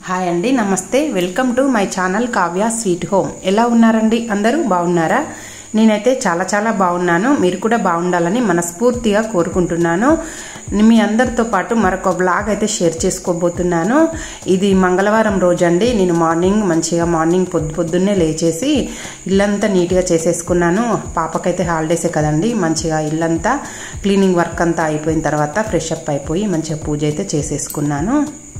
hi అండి నమస్తే welcome to my channel Kavya sweet home ఎలా ఉన్నారండి అందరూ బాగున్నారా నేనైతే చాలా చాలా బాగున్నాను మీరు కూడా బాగుండాలని మనస్ఫూర్తిగా కోరుకుంటున్నాను మీ అందరితో పాటు మరొక బ్లాగ్ అయితే షేర్ చేసుకోబోతున్నాను ఇది మంగళవారం రోజు అండి నేను మార్నింగ్ మంచిగా మార్నింగ్ పొద్దు పొద్దున్నే లేచేసి ఇల్లంతా నీట్గా చేసేసుకున్నాను పాపకైతే హాలిడేసే కదండి మంచిగా ఇల్లంతా క్లీనింగ్ వర్క్ అంతా అయిపోయిన తర్వాత ఫ్రెష్ అప్ అయిపోయి మంచిగా పూజ అయితే చేసేసుకున్నాను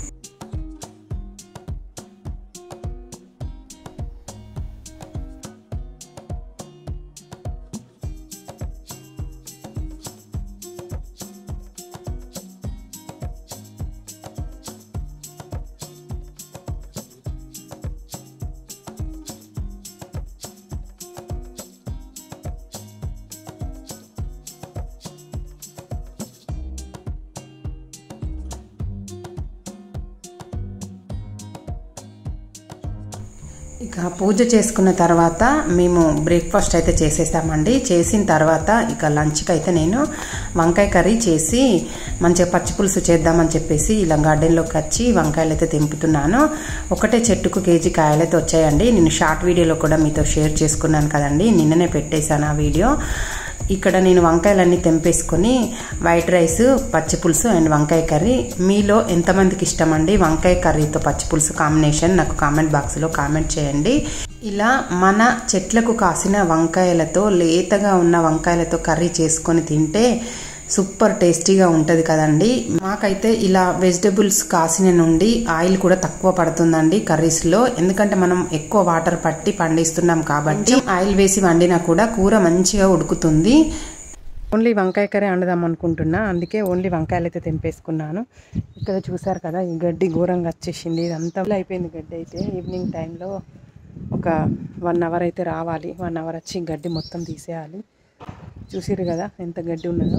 ఇక పూజ చేసుకున్న తర్వాత మేము బ్రేక్ఫాస్ట్ అయితే చేసేసామండి చేసిన తర్వాత ఇక లంచ్కి అయితే నేను వంకాయ కర్రీ చేసి మంచిగా పచ్చి పులుసు చేద్దామని చెప్పేసి ఇలా గార్డెన్లోకి వచ్చి వంకాయలు అయితే తెంపుతున్నాను ఒకటే చెట్టుకు కేజీ కాయలు అయితే వచ్చాయండి నేను షార్ట్ వీడియోలో కూడా మీతో షేర్ చేసుకున్నాను కదండి నిన్ననే పెట్టేశాను ఆ వీడియో ఇక్కడ నేను వంకాయలన్నీ తెంపేసుకొని వైట్ రైస్ పచ్చి పులుసు అండ్ వంకాయ కర్రీ మీలో ఎంతమందికి ఇష్టం అండి వంకాయ కర్రీతో పచ్చి పులుసు కాంబినేషన్ నాకు కామెంట్ బాక్స్లో కామెంట్ చేయండి ఇలా మన చెట్లకు కాసిన వంకాయలతో లేతగా ఉన్న వంకాయలతో కర్రీ చేసుకొని తింటే సూపర్ టేస్టీగా ఉంటుంది కదండి మాకైతే ఇలా వెజిటబుల్స్ కాసిన నుండి ఆయిల్ కూడా తక్కువ పడుతుందండి కర్రీస్లో ఎందుకంటే మనం ఎక్కువ వాటర్ పట్టి పండిస్తున్నాం కాబట్టి ఆయిల్ వేసి వండినా కూడా కూర మంచిగా ఉడుకుతుంది ఓన్లీ వంకాయ కర్రీ వండుదాం అనుకుంటున్నా అందుకే ఓన్లీ వంకాయలు అయితే తెంపేసుకున్నాను ఇక్కడ చూసారు కదా ఈ గడ్డి ఘోరంగా వచ్చేసింది ఇదంతా అయిపోయింది గడ్డి అయితే ఈవినింగ్ టైంలో ఒక వన్ అవర్ అయితే రావాలి వన్ అవర్ వచ్చి గడ్డి మొత్తం తీసేయాలి చూసిరు కదా ఎంత గడ్డి ఉన్నదో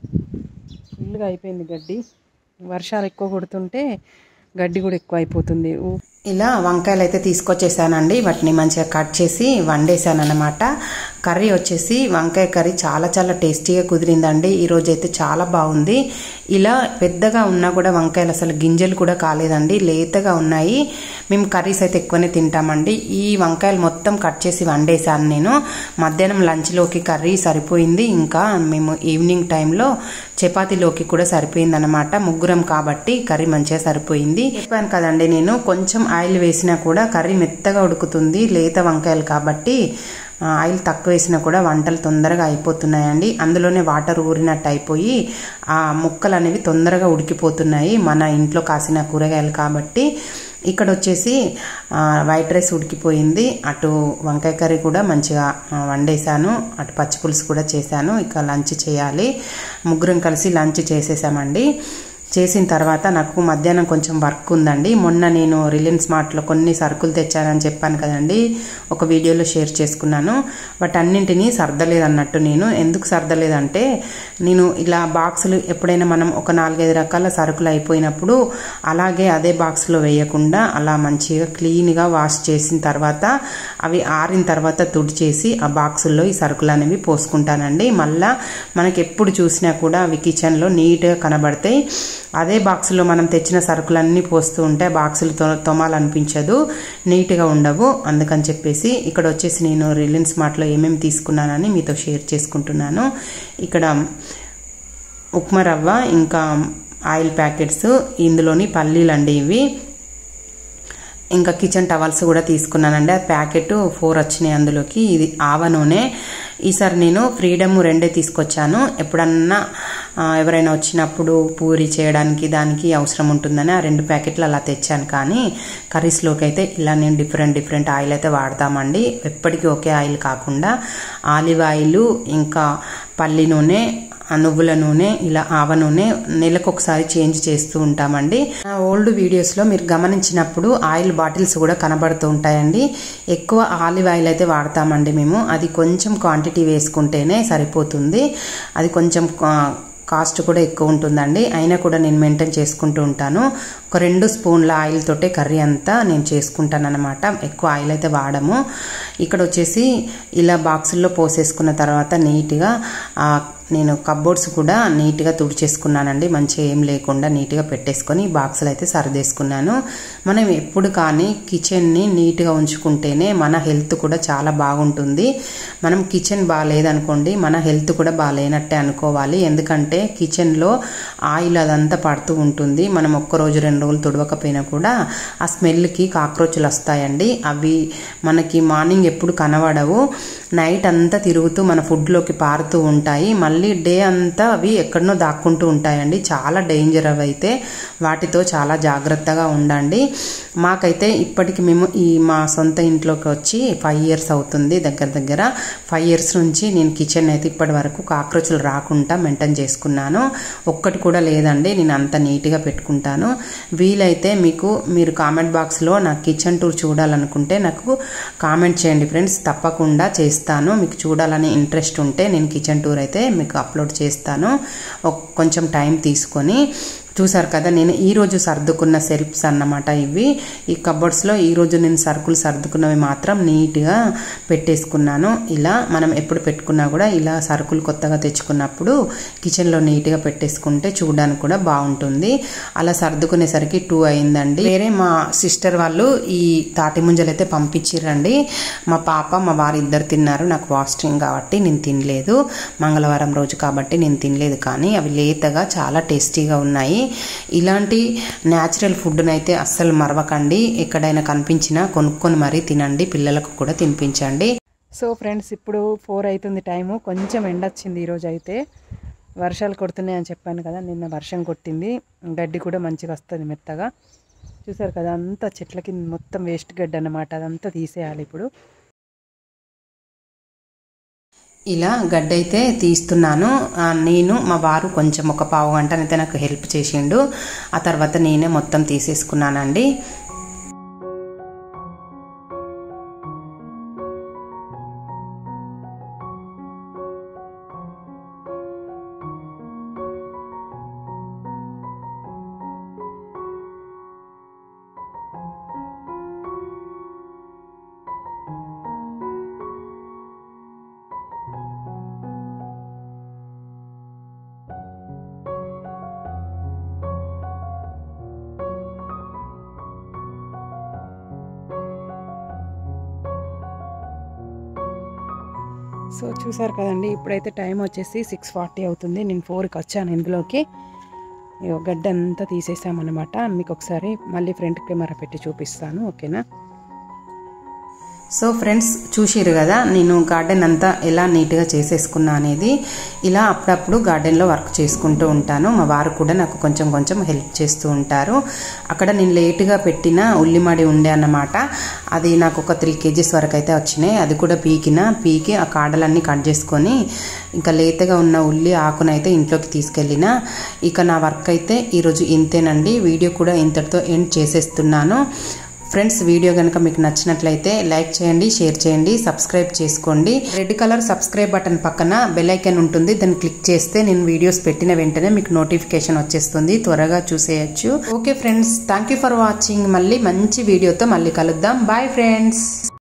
ఫుల్గా అయిపోయింది గడ్డి వర్షాలు ఎక్కువ కొడుతుంటే గడ్డి కూడా ఎక్కువ అయిపోతుంది ఇలా వంకాయలు అయితే తీసుకొచ్చేసానండి వాటిని మంచిగా కట్ చేసి వండేసాను అనమాట కర్రీ వచ్చేసి వంకాయ కర్రీ చాలా చాలా టేస్టీగా కుదిరిందండి ఈరోజు అయితే చాలా బాగుంది ఇలా పెద్దగా ఉన్నా కూడా వంకాయలు అసలు గింజలు కూడా కాలేదండి లేతగా ఉన్నాయి మేము కర్రీస్ అయితే ఎక్కువనే తింటామండి ఈ వంకాయలు మొత్తం కట్ చేసి వండేసాను నేను మధ్యాహ్నం లంచ్లోకి కర్రీ సరిపోయింది ఇంకా మేము ఈవినింగ్ టైంలో చపాతీలోకి కూడా సరిపోయింది అనమాట ముగ్గురం కాబట్టి కర్రీ మంచిగా సరిపోయింది చెప్పాను కదండి నేను కొంచెం ఆయిల్ వేసినా కూడా కర్రీ మెత్తగా ఉడుకుతుంది లేత వంకాయలు కాబట్టి ఆయిల్ తక్కువ వేసినా కూడా వంటలు తొందరగా అయిపోతున్నాయండి అందులోనే వాటర్ ఊరినట్టు అయిపోయి ఆ ముక్కలు అనేవి తొందరగా ఉడికిపోతున్నాయి మన ఇంట్లో కాసిన కూరగాయలు కాబట్టి ఇక్కడ వచ్చేసి వైట్ రైస్ ఉడికిపోయింది అటు వంకాయ కర్రీ కూడా మంచిగా వండేసాను అటు పచ్చి పులుసు కూడా చేశాను ఇక లంచ్ చేయాలి ముగ్గురం కలిసి లంచ్ చేసేసామండి చేసిన తర్వాత నాకు మధ్యాహ్నం కొంచెం వర్క్ ఉందండి మొన్న నేను రిలయన్స్ మార్ట్లో కొన్ని సరుకులు తెచ్చానని చెప్పాను కదండి ఒక వీడియోలో షేర్ చేసుకున్నాను బట్ అన్నింటినీ సర్దలేదు అన్నట్టు నేను ఎందుకు సర్దలేదంటే నేను ఇలా బాక్సులు ఎప్పుడైనా మనం ఒక నాలుగైదు రకాల సరుకులు అయిపోయినప్పుడు అలాగే అదే బాక్స్లో వేయకుండా అలా మంచిగా క్లీన్గా వాష్ చేసిన తర్వాత అవి ఆరిన తర్వాత తుడిచేసి ఆ బాక్సుల్లో ఈ సరుకులు అనేవి పోసుకుంటానండి మళ్ళా మనకి ఎప్పుడు చూసినా కూడా అవి కిచెన్లో నీట్గా కనబడతాయి అదే బాక్సులో మనం తెచ్చిన సరుకులన్నీ పోస్తూ ఉంటే బాక్సులు తొమాలనిపించదు నీట్గా ఉండవు అందుకని చెప్పేసి ఇక్కడ వచ్చేసి నేను రిలయన్స్ మార్ట్లో ఏమేమి తీసుకున్నానని మీతో షేర్ చేసుకుంటున్నాను ఇక్కడ ఉప్మా రవ్వ ఇంకా ఆయిల్ ప్యాకెట్స్ ఇందులోని పల్లీలండి ఇవి ఇంకా కిచెన్ టవల్స్ కూడా తీసుకున్నానండి ఆ ప్యాకెట్ ఫోర్ వచ్చినాయి అందులోకి ఇది ఆవ నూనె ఈసారి నేను ఫ్రీడమ్ రెండే తీసుకొచ్చాను ఎప్పుడన్నా ఎవరైనా వచ్చినప్పుడు పూరి చేయడానికి దానికి అవసరం ఉంటుందని ఆ రెండు ప్యాకెట్లు అలా తెచ్చాను కానీ కర్రీస్లోకి అయితే ఇలా నేను డిఫరెంట్ డిఫరెంట్ ఆయిల్ అయితే వాడతామండి ఎప్పటికీ ఒకే ఆయిల్ కాకుండా ఆలివ్ ఆయిల్ ఇంకా పల్లి నూనె నువ్వుల నూనె ఇలా ఆవ నూనె నెలకు ఒకసారి చేంజ్ చేస్తూ ఉంటామండి ఓల్డ్ వీడియోస్లో మీరు గమనించినప్పుడు ఆయిల్ బాటిల్స్ కూడా కనబడుతూ ఉంటాయండి ఎక్కువ ఆలివ్ ఆయిల్ అయితే వాడతామండి మేము అది కొంచెం క్వాంటిటీ వేసుకుంటేనే సరిపోతుంది అది కొంచెం కాస్ట్ కూడా ఎక్కువ ఉంటుందండి అయినా కూడా నేను మెయింటైన్ చేసుకుంటూ ఉంటాను ఒక రెండు స్పూన్ల ఆయిల్ తోటే కర్రీ అంతా నేను చేసుకుంటాను అనమాట ఎక్కువ ఆయిల్ అయితే వాడము ఇక్కడ వచ్చేసి ఇలా బాక్సుల్లో పోసేసుకున్న తర్వాత నీట్గా నేను కబ్బోర్డ్స్ కూడా నీట్గా తుడిచేసుకున్నానండి మంచిగా ఏం లేకుండా నీట్గా పెట్టేసుకొని బాక్సులు అయితే సర్దేసుకున్నాను మనం ఎప్పుడు కానీ కిచెన్ని నీట్గా ఉంచుకుంటేనే మన హెల్త్ కూడా చాలా బాగుంటుంది మనం కిచెన్ బాగాలేదనుకోండి మన హెల్త్ కూడా బాగాలేనట్టే అనుకోవాలి ఎందుకంటే కిచెన్లో ఆయిల్ అదంతా పడుతూ ఉంటుంది మనం ఒక్కరోజు రెండు రోజులు తుడవకపోయినా కూడా ఆ స్మెల్కి కాక్రోచ్లు వస్తాయండి అవి మనకి మార్నింగ్ ఎప్పుడు కనబడవు నైట్ అంతా తిరుగుతూ మన ఫుడ్లోకి పారుతూ ఉంటాయి మళ్ళీ డే అంతా అవి ఎక్కడనో దాక్కుంటూ ఉంటాయండి చాలా డేంజర్ అవి అయితే వాటితో చాలా జాగ్రత్తగా ఉండండి మాకైతే ఇప్పటికి మేము ఈ మా సొంత ఇంట్లోకి వచ్చి ఫైవ్ ఇయర్స్ అవుతుంది దగ్గర దగ్గర ఫైవ్ ఇయర్స్ నుంచి నేను కిచెన్ అయితే ఇప్పటి వరకు కాక్రోచ్లు రాకుండా మెయింటైన్ చేసుకున్నాను ఒక్కటి కూడా లేదండి నేను అంత నీట్గా పెట్టుకుంటాను వీలైతే మీకు మీరు కామెంట్ బాక్స్లో నా కిచెన్ టూర్ చూడాలనుకుంటే నాకు కామెంట్ చేయండి ఫ్రెండ్స్ తప్పకుండా చేస్తాను మీకు చూడాలని ఇంట్రెస్ట్ ఉంటే నేను కిచెన్ టూర్ అయితే మీకు అప్లోడ్ చేస్తాను కొంచెం టైం తీసుకొని చూసారు కదా నేను ఈరోజు సర్దుకున్న సెల్ఫ్స్ అన్నమాట ఇవి ఈ కబోర్డ్స్లో ఈరోజు నేను సరుకులు సర్దుకున్నవి మాత్రం నీట్గా పెట్టేసుకున్నాను ఇలా మనం ఎప్పుడు పెట్టుకున్నా కూడా ఇలా సరుకులు కొత్తగా తెచ్చుకున్నప్పుడు కిచెన్లో నీట్గా పెట్టేసుకుంటే చూడడానికి కూడా బాగుంటుంది అలా సర్దుకునేసరికి టూ అయిందండి వేరే మా సిస్టర్ వాళ్ళు ఈ తాటి ముంజలు అయితే పంపించిర్రండి మా పాప మా వారు ఇద్దరు తిన్నారు నాకు వాస్టింగ్ కాబట్టి నేను తినలేదు మంగళవారం రోజు కాబట్టి నేను తినలేదు కానీ అవి లేతగా చాలా టేస్టీగా ఉన్నాయి ఇలాంటి న్యాచురల్ ఫుడ్ని అయితే అస్సలు మరవకండి ఎక్కడైనా కనిపించినా కొనుక్కొని మరీ తినండి పిల్లలకు కూడా తినిపించండి సో ఫ్రెండ్స్ ఇప్పుడు ఫోర్ అవుతుంది టైము కొంచెం ఎండ వచ్చింది ఈరోజు అయితే వర్షాలు కొడుతున్నాయి అని చెప్పాను కదా నిన్న వర్షం కొట్టింది గడ్డి కూడా మంచిగా వస్తుంది మెత్తగా చూసారు కదా అంతా చెట్లకి మొత్తం వేస్ట్ గడ్డి అన్నమాట అదంతా తీసేయాలి ఇప్పుడు ఇలా గడ్డి అయితే తీస్తున్నాను నేను మా వారు కొంచెం ఒక పావు గంటనైతే నాకు హెల్ప్ చేసిండు ఆ తర్వాత నేనే మొత్తం తీసేసుకున్నానండి సో చూసారు కదండి ఇప్పుడైతే టైం వచ్చేసి సిక్స్ ఫార్టీ అవుతుంది నేను ఫోర్కి వచ్చాను ఇందులోకి ఇగో గడ్డ అంతా తీసేసామన్నమాట మీకు ఒకసారి మళ్ళీ ఫ్రంట్ కెమెరా పెట్టి చూపిస్తాను ఓకేనా సో ఫ్రెండ్స్ చూసిరు కదా నేను గార్డెన్ అంతా ఎలా నీట్గా చేసేసుకున్నా అనేది ఇలా అప్పుడప్పుడు గార్డెన్లో వర్క్ చేసుకుంటూ ఉంటాను మా వారు కూడా నాకు కొంచెం కొంచెం హెల్ప్ చేస్తూ ఉంటారు అక్కడ నేను లేటుగా పెట్టిన ఉల్లిమడి ఉండే అన్నమాట అది నాకు ఒక త్రీ కేజీస్ వరకు అయితే వచ్చినాయి అది కూడా పీకిన పీకి ఆ కాడలన్నీ కట్ చేసుకొని ఇంకా లేతగా ఉన్న ఉల్లి ఆకునైతే ఇంట్లోకి తీసుకెళ్ళిన ఇక నా వర్క్ అయితే ఈరోజు ఇంతేనండి వీడియో కూడా ఇంతటితో ఎండ్ చేసేస్తున్నాను ఫ్రెండ్స్ వీడియో కనుక మీకు నచ్చినట్లయితే లైక్ చేయండి షేర్ చేయండి సబ్స్క్రైబ్ చేసుకోండి రెడ్ కలర్ సబ్స్క్రైబ్ బటన్ పక్కన బెల్ ఐకాన్ ఉంటుంది దాన్ని క్లిక్ చేస్తే నేను వీడియోస్ పెట్టిన వెంటనే మీకు నోటిఫికేషన్ వచ్చేస్తుంది త్వరగా చూసేయచ్చు okay friends thank you for watching మళ్ళీ మంచి వీడియోతో మళ్ళీ కలుద్దాం బాయ్ ఫ్రెండ్స్